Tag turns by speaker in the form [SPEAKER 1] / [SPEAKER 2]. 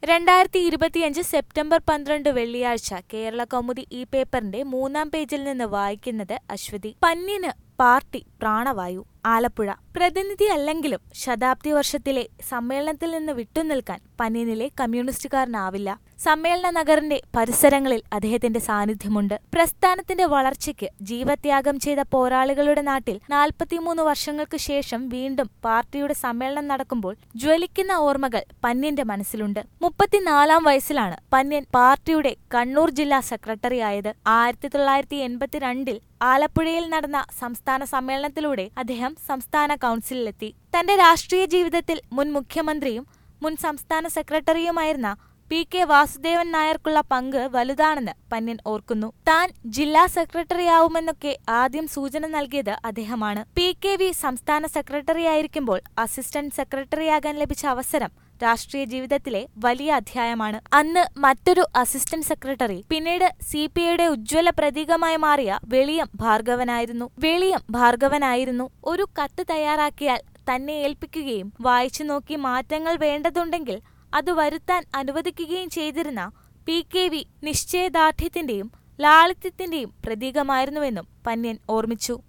[SPEAKER 1] രണ്ടായിരത്തി ഇരുപത്തിയഞ്ച് സെപ്റ്റംബർ പന്ത്രണ്ട് വെള്ളിയാഴ്ച കേരള കൗമുദി ഈ പേപ്പറിന്റെ മൂന്നാം പേജിൽ നിന്ന് വായിക്കുന്നത് അശ്വതി പന്ന്യന് പാർട്ടി പ്രാണവായു ആലപ്പുഴ പ്രതിനിധി അല്ലെങ്കിലും ശതാബ്ദി വർഷത്തിലെ സമ്മേളനത്തിൽ നിന്ന് വിട്ടുനിൽക്കാൻ പന്ന്യനിലെ കമ്മ്യൂണിസ്റ്റുകാരനാവില്ല സമ്മേളന നഗറിന്റെ പരിസരങ്ങളിൽ അദ്ദേഹത്തിന്റെ സാന്നിധ്യമുണ്ട് പ്രസ്ഥാനത്തിന്റെ വളർച്ചയ്ക്ക് ജീവത്യാഗം ചെയ്ത പോരാളികളുടെ നാട്ടിൽ നാൽപ്പത്തിമൂന്ന് വർഷങ്ങൾക്ക് ശേഷം വീണ്ടും പാർട്ടിയുടെ സമ്മേളനം നടക്കുമ്പോൾ ജ്വലിക്കുന്ന ഓർമ്മകൾ പന്ന്യന്റെ മനസ്സിലുണ്ട് മുപ്പത്തിനാലാം വയസ്സിലാണ് പന്ന്യൻ പാർട്ടിയുടെ കണ്ണൂർ ജില്ലാ സെക്രട്ടറി ആയത് ആയിരത്തി തൊള്ളായിരത്തി എൺപത്തിരണ്ടിൽ ആലപ്പുഴയിൽ നടന്ന സംസ്ഥാന സമ്മേളനത്തിലൂടെ അദ്ദേഹം സംസ്ഥാന കൗൺസിലിലെത്തി തന്റെ രാഷ്ട്രീയ ജീവിതത്തിൽ മുൻ മുഖ്യമന്ത്രിയും മുൻ സംസ്ഥാന സെക്രട്ടറിയുമായിരുന്ന പി കെ വാസുദേവൻ നായർക്കുള്ള പങ്ക് വലുതാണെന്ന് പന്ന്യൻ ഓർക്കുന്നു താൻ ജില്ലാ സെക്രട്ടറിയാവുമെന്നൊക്കെ ആദ്യം സൂചന നൽകിയത് അദ്ദേഹമാണ് പി കെ വി സംസ്ഥാന സെക്രട്ടറിയായിരിക്കുമ്പോൾ അസിസ്റ്റന്റ് സെക്രട്ടറിയാകാൻ ലഭിച്ച അവസരം രാഷ്ട്രീയ ജീവിതത്തിലെ വലിയ അധ്യായമാണ് അന്ന് മറ്റൊരു അസിസ്റ്റന്റ് സെക്രട്ടറി പിന്നീട് സി പി ഐയുടെ ഉജ്ജ്വല പ്രതീകമായി മാറിയ വെളിയം ഭാർഗവനായിരുന്നു വെളിയം ഭാർഗവനായിരുന്നു ഒരു കത്ത് തയ്യാറാക്കിയാൽ തന്നെ ഏൽപ്പിക്കുകയും വായിച്ചു നോക്കി മാറ്റങ്ങൾ വേണ്ടതുണ്ടെങ്കിൽ അത് വരുത്താൻ അനുവദിക്കുകയും ചെയ്തിരുന്ന പി കെ വി നിശ്ചയദാർഢ്യത്തിന്റെയും ലാളിത്യത്തിന്റെയും പ്രതീകമായിരുന്നുവെന്നും പന്ന്യൻ ഓർമ്മിച്ചു